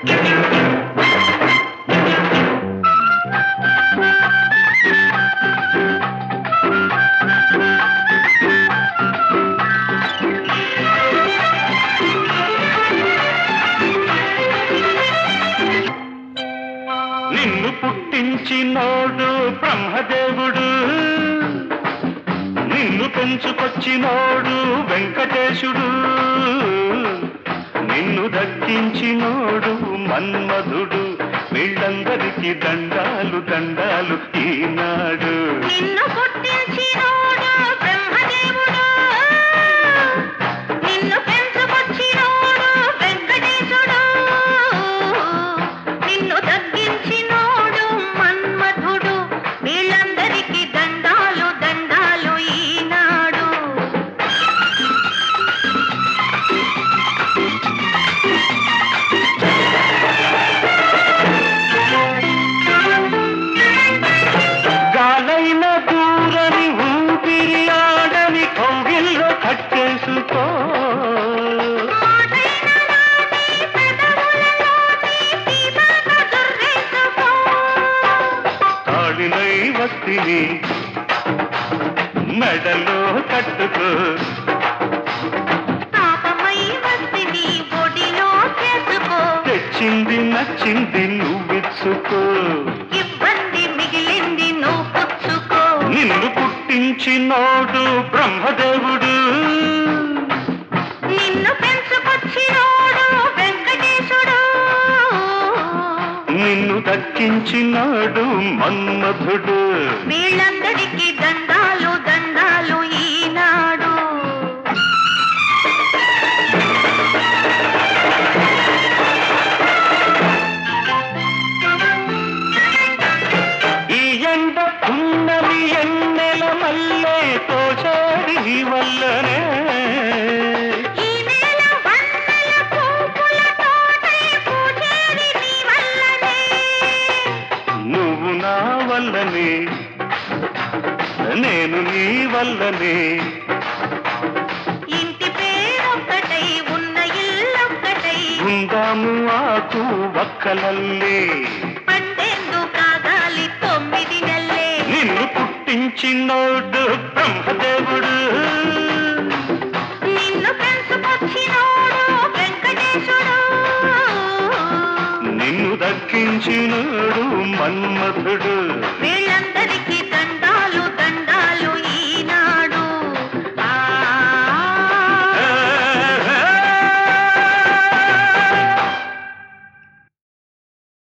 నిన్ను పుట్టించినోడు బ్రహ్మదేవుడు నిన్ను పెంచుకొచ్చినోడు వెంకటేశుడు నిన్ను దక్కించినోడు మన్మధుడు వీళ్ళందరికీ దండాలు దండాలు ఈనాడు నిన్ను పుట్టించినోడు బ్రహ్మదేవుడు నిన్ను పెంచుకొచ్చినోడు వెంకటేశుడు నిన్ను తగ్గించినోడు మన్మధుడు వీళ్ళందరికీ దండాలు దండాలు ఈనాడు గాలైన దూరని ఊపిరి ఆడని కౌగిల్లో కట్టేసుకో మాటైన రాని పెదవులలోని తీగన దుర్రేసుకో. తాళినై వస్తిని మెడలో కట్టుకో తాపమై వస్తిని ఒడిలో చేసుకో తెచ్చింది నచ్చింది నువ్విచ్చుకో ఇబ్బంది మిగిలింది నువ్వు పుచ్చుకో నిన్ను పుట్టించినోడు బ్రహ్మదేవుడు నిన్ను పెంచుకొచ్చినోడు వెంకటేశుడు నిన్ను దక్కించినాడు మన్మధుడు వీళ్ళందరికీ దండాలు దండాలు ఈనాడు ఈ ఎండ పున్నమి ఎన్నెల మల్లె తోచాడి నీ వల్లనే ఈ నేల వన్నెల పువ్వులతోనే పూజేరి నీ వల్లనే నువ్వు నా వల్లనే నేను నీ వల్లనే ఇంటి పేరొక్కటై ఉన్న ఇల్లొక్కటై ఉందాము ఆకు వక్కలల్లే పండేందు కాగాలి తొమ్మిది నెల్లే నిన్ను పుట్టించినోడు బ్రహ్మదేవుడు నిన్ను పెంచుకొచ్చినోడు వెంకటేశుడు నిన్ను దక్కించినోడు మన్మధుడు వీళ్ళందరికీ